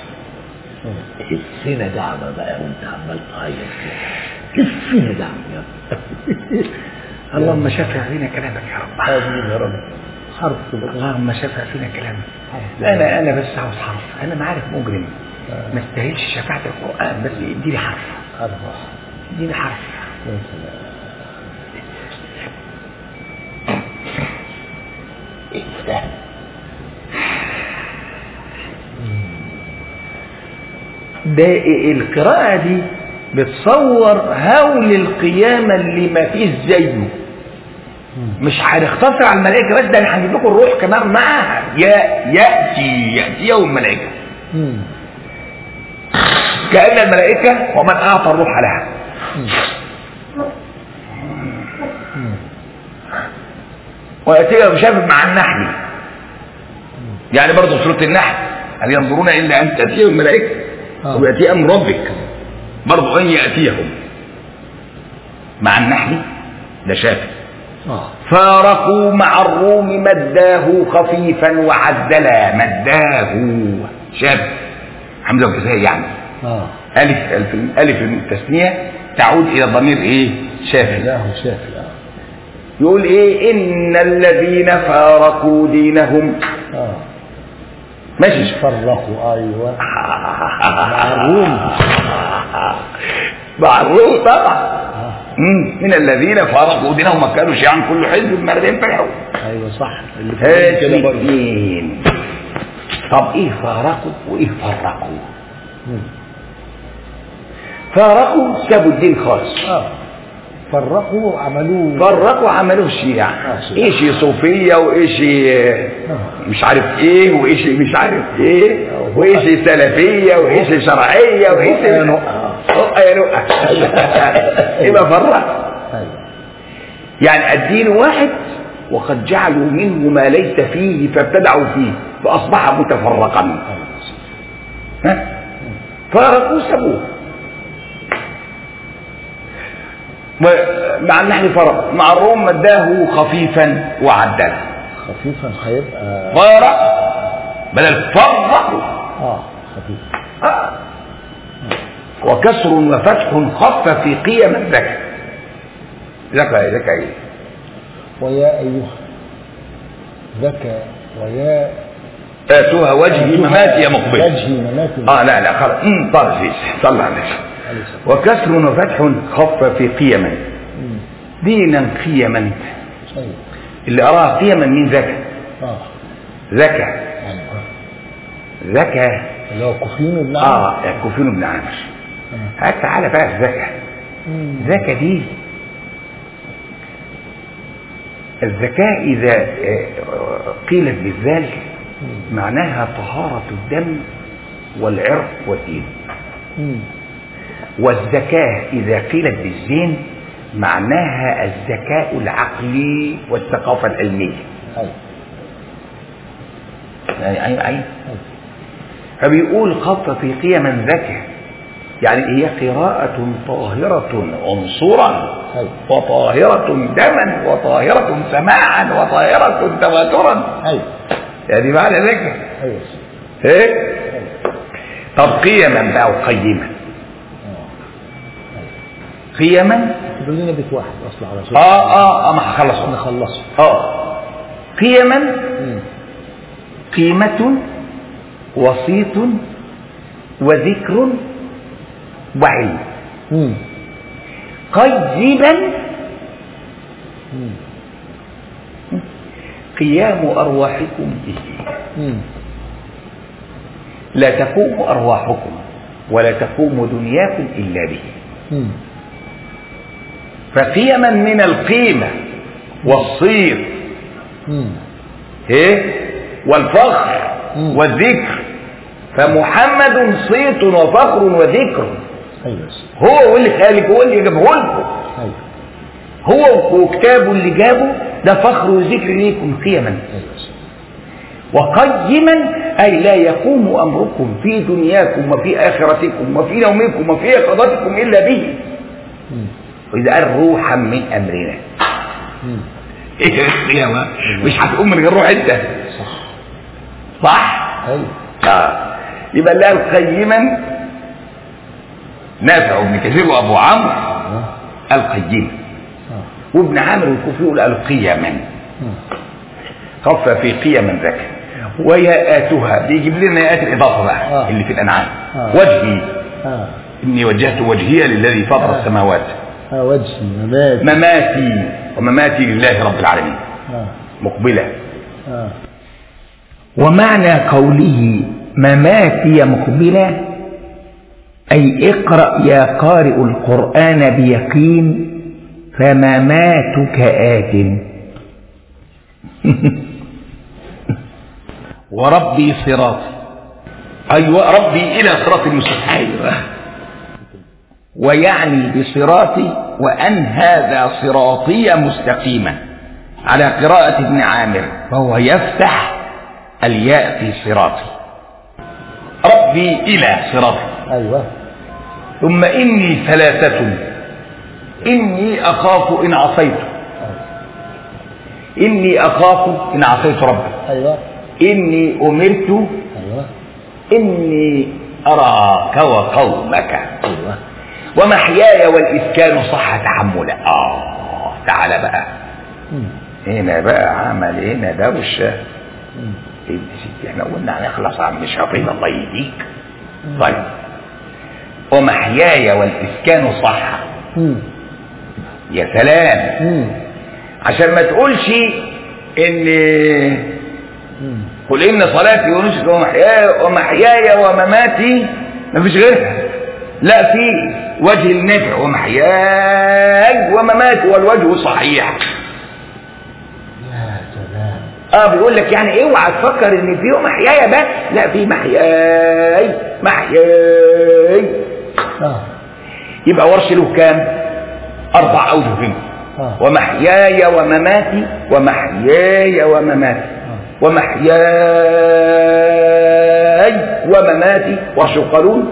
كفنا دعوة بقى وانت عمال تعيط كده كفنا دعوة يا اللهم شفع فينا كلامك يا رب امين يا رب حرف كده اللهم شفع فينا كلامك حرف. انا انا بس عاوز حرف انا عارف مجرم ما استاهلش شفاعة القرآن بس اديني حرف حرف واحد اديني حرف يا سلام ايه ده؟ ده القراءة دي بتصور هول القيامة اللي ما فيش زيه مش هنختصر على الملائكة بس ده انا هنجيب لكم الروح كمان معاها يا يأتي يأتي يوم الملائكة مم. كأن الملائكة ومن أعطى الروح لها ويأتيها بشبه مع النحل يعني برضه سورة النحل هل ينظرون إلا أن تأتيهم الملائكة آه. ويأتي أمر ربك برضه أن يأتيهم مع النحل ده شافي اه فارقوا مع الروم مداه خفيفا وعدلا مداه شاب حمزه والكسائي يعني اه الف الف الف التثنيه تعود الى ضمير ايه شافي له شافي اه يقول ايه ان الذين فارقوا دينهم اه ماشي فرقوا ايوه مع الروم مع الروم طبعا اه مم. من الذين فارقوا دينهم ما كانوا شيعا كل حزب بما لديهم فرحون ايوه صح اللي في كده برضه هاتين طب ايه فارقوا وايه فرقوا مم. فارقوا سابوا الدين خالص اه فرقوا عملوه فرقوا عملوه شيعة آه، شيعة. ايش صوفية وايش مش عارف ايه وايش مش عارف ايه وايش سلفية وايش شرعية وايش نقطة يا نقطة. نقطة يا نقطة يبقى فرق ايوه يعني الدين واحد وقد جعلوا منه ما ليس فيه فابتدعوا فيه فأصبح متفرقا ايوه ها؟ فارقوا سابوه مع النحل فرق مع الروم مداه خفيفا وعدل خفيفا هيبقى فارق بدل فرقوا اه خفيف آه. وكسر وفتح خف في قيم الذكر ذكى ذكى ايه ويا ايها ذكى ويا اتوها وجهي مماتي مقبل وجهي مماتي اه لا لا خلاص امم طرز صلى على النبي عليه الصلاة وكسر وفتح خف في قيما مم. دينا قيما ايوه اللي أراها قيما من ذكى اه ذكى ايوه ذكى اللي هو كوفين بن اه كوفين بن عامر آه. هات تعالى بقى في ذكى مم. ذكى دي الذكاء إذا آه، قيلت بالذال معناها طهارة الدم والعرق والدين مم. والذكاء إذا قيلت بالزين معناها الذكاء العقلي والثقافة العلمية ايوه يعني أي أي ايوه فبيقول خط في قيما ذكى يعني هي قراءة طاهرة عنصرا ايوه وطاهرة دما وطاهرة سماعا وطاهرة تواترا ايوه يعني معنى ذكى ايوه ايه ايوه طب قيما بقى وقيما اه قيما دول لنا بيت واحد اصلا على صوت اه اه اه ما هخلص نخلصه اه قيما مم. قيمة وسيط وذكر وعلم مم. قيبا مم. قيام أرواحكم به مم. لا تقوم أرواحكم ولا تقوم دنياكم إلا به مم. فقيما من القيمة والصيت مم. إيه؟ والفخر مم. والذكر فمحمد صيت وفخر وذكر ايوه يا سيدي. هو هو اللي خالق هو اللي جابه لكم ايوه هو وكتابه اللي جابه ده فخر وذكر ليكم قيما ايوه يا سيدي. وقيما أي لا يقوم أمركم في دنياكم وفي آخرتكم وفي نومكم وفي يقظتكم إلا به مم. وإذا قال روحا من أمرنا مم. إيه القيامة مش هتقوم من غير روح أنت صح صح؟ ايوه آه. يبقى اللي قال قيما نافع وابن كثير وأبو عمرو اه قال قيما اه وابن عامر والكوفي يقول قال قيما اه خف في قيما ذاك وياءاتها بيجيب لنا ياءات الاضافه بقى آه. اللي في الانعام آه. وجهي اه اني وجهت وجهي للذي فطر آه. السماوات اه وجهي ممات مماتي ومماتي لله رب العالمين اه مقبله اه ومعنى قوله مماتي مقبله اي اقرا يا قارئ القران بيقين فمماتك ات وربي صراطي ايوه ربي الى صراط المستقيم أيوة. ويعني بصراطي وان هذا صراطي مستقيما على قراءة ابن عامر فهو يفتح الياء في صراطي ربي الى صراطي ايوه ثم اني ثلاثة اني اخاف ان عصيت اني اخاف ان عصيت ربي ايوه إني أمرت ايوه إني أراك وقومك ايوه ومحياي والإسكان صح تحملا آه تعالى بقى مم. هنا بقى عمل هنا دوشة مم. إيه يا ستي احنا قلنا هنخلص عن مش هطيل الله يهديك طيب ومحياي والإسكان صح مم. يا سلام مم. عشان ما تقولش ان مم. قل ان صلاتي ونسكي ومحياي ومحياي ومماتي مفيش غيرها لا في وجه النفع ومحياي ومماتي والوجه صحيح يا سلام اه بيقول لك يعني اوعى تفكر ان في محياي بس لا في محياي محياي اه يبقى ورش له كام اربع اوجه هنا آه. ومحياي ومماتي ومحياي ومماتي ومحياي ومماتي ورش قانون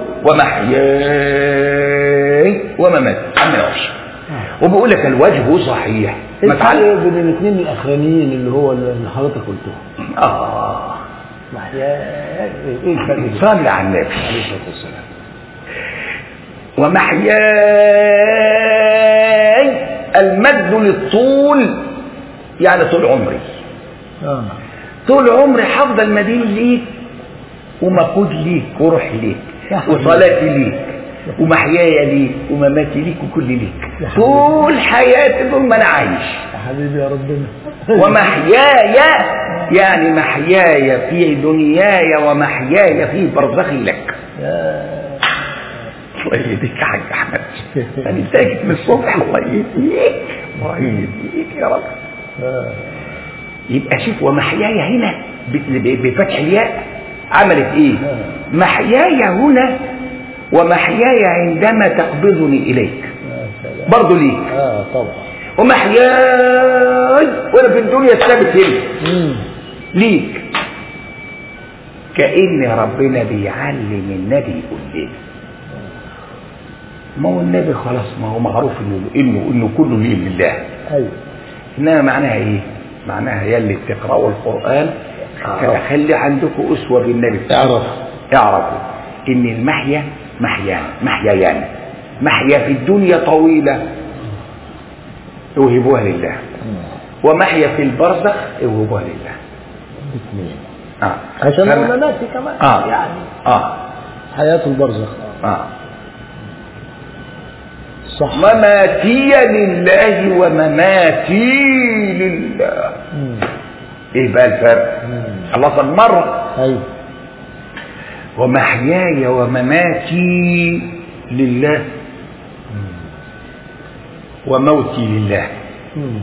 ومحياي ومماتي عم ورش وبيقول لك الوجه صحيح ايه ما الفرق تعلم بين الاثنين الاخرانيين اللي هو اللي حضرتك قلته اه محيا ايه الفرق بين- صلي على النبي عليه الصلاه والسلام ومحياي المد للطول يعني طول عمري اه طول عمري هفضل مدين ليك ومقود ليك وروح ليك يا حبيبي. وصلاتي ليك ومحياي ليك ومماتي ليك وكل ليك يا حبيبي. طول حياتي طول ما انا عايش يا حبيبي يا ربنا ومحياي يعني محياي في دنياي ومحياي في برزخي لك يا- الله يهديك يا حاج احمد انا ساكت من الصبح الله يهديك الله يهديك يا رب آه. يبقى شوف ومحياي هنا ب- ب- بفتح الياء عملت ايه محياي هنا ومحياي عندما تقبضني اليك يا سلام برضه ليك اه طبعا ومحياي وانا في الدنيا الثابت هنا مم. ليك كأن ربنا بيعلم النبي يقول لنا ما هو النبي خلاص ما هو معروف انه انه انه كله ليه لله ايوه انما معناها ايه؟ معناها يا اللي بتقرأوا القرآن خلي عندكم أسوة بالنبي اعرف اعرفوا ان المحيا محيان محيايان محيا في الدنيا طويلة يوهبوها لله ومحيا في البرزخ يوهبوها لله اثنين آه. عشان فما- هو مماتي كمان آه. يعني اه حياة البرزخ اه صح مماتي لله ومماتي لله مم. ايه بقى الفرق مم. خلاص مرة ايوه ومحياي ومماتي لله وموتي لله مم.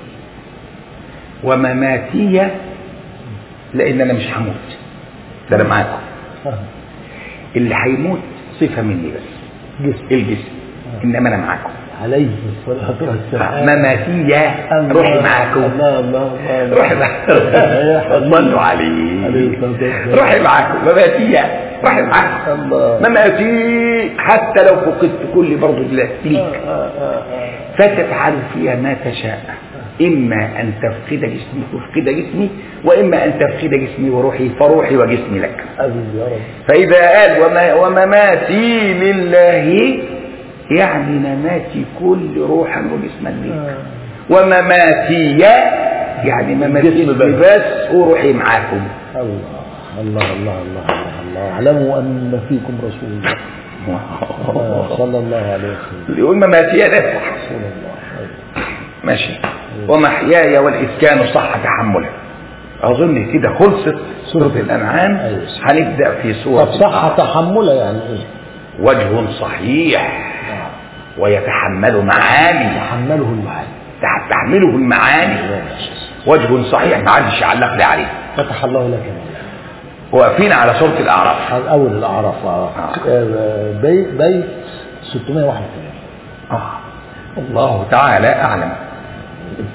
ومماتي لان انا مش هموت ده انا معاكم آه. اللي هيموت صفه مني بس جسم الجسم انما انا معاكم عليه الصلاة والسلام مماتية الله، روحي معاكم الله الله الله روحي معاكم صلوا عليه عليه الصلاة والسلام. روحي معاكم مماتية روحي معاكم الله مماتي حتى لو فقدت كل برضه ليك آه، آه، آه. فتفعل فيها ما تشاء إما أن تفقد جسمي تفقد جسمي وإما أن تفقد جسمي وروحي فروحي وجسمي لك أبي يا رب فإذا قال وما ومماتي لله يعني مماتي كل روحا وجسما لي ومماتي يعني مماتي جسم بس. بس وروحي معاكم الله الله الله الله الله الله اعلموا أن فيكم رسول الله آه، صلى الله عليه وسلم يقول مماتي ده رسول الله أيوة. ماشي ومحياي والإسكان صح تحمله أظن كده خلصت سورة الأنعام أيوة. هنبدأ في سورة طب صح تحمله يعني ايه؟ وجه صحيح ويتحمل معاني تحمله المعاني تح- تحمله المعاني وجه صحيح ما عادش يعلق لي عليه فتح الله لك يا مولانا واقفين على سورة الأعراف هذا أول الأعراف آه. آه. آه، بيت بيت 631 آه. الله تعالى أعلم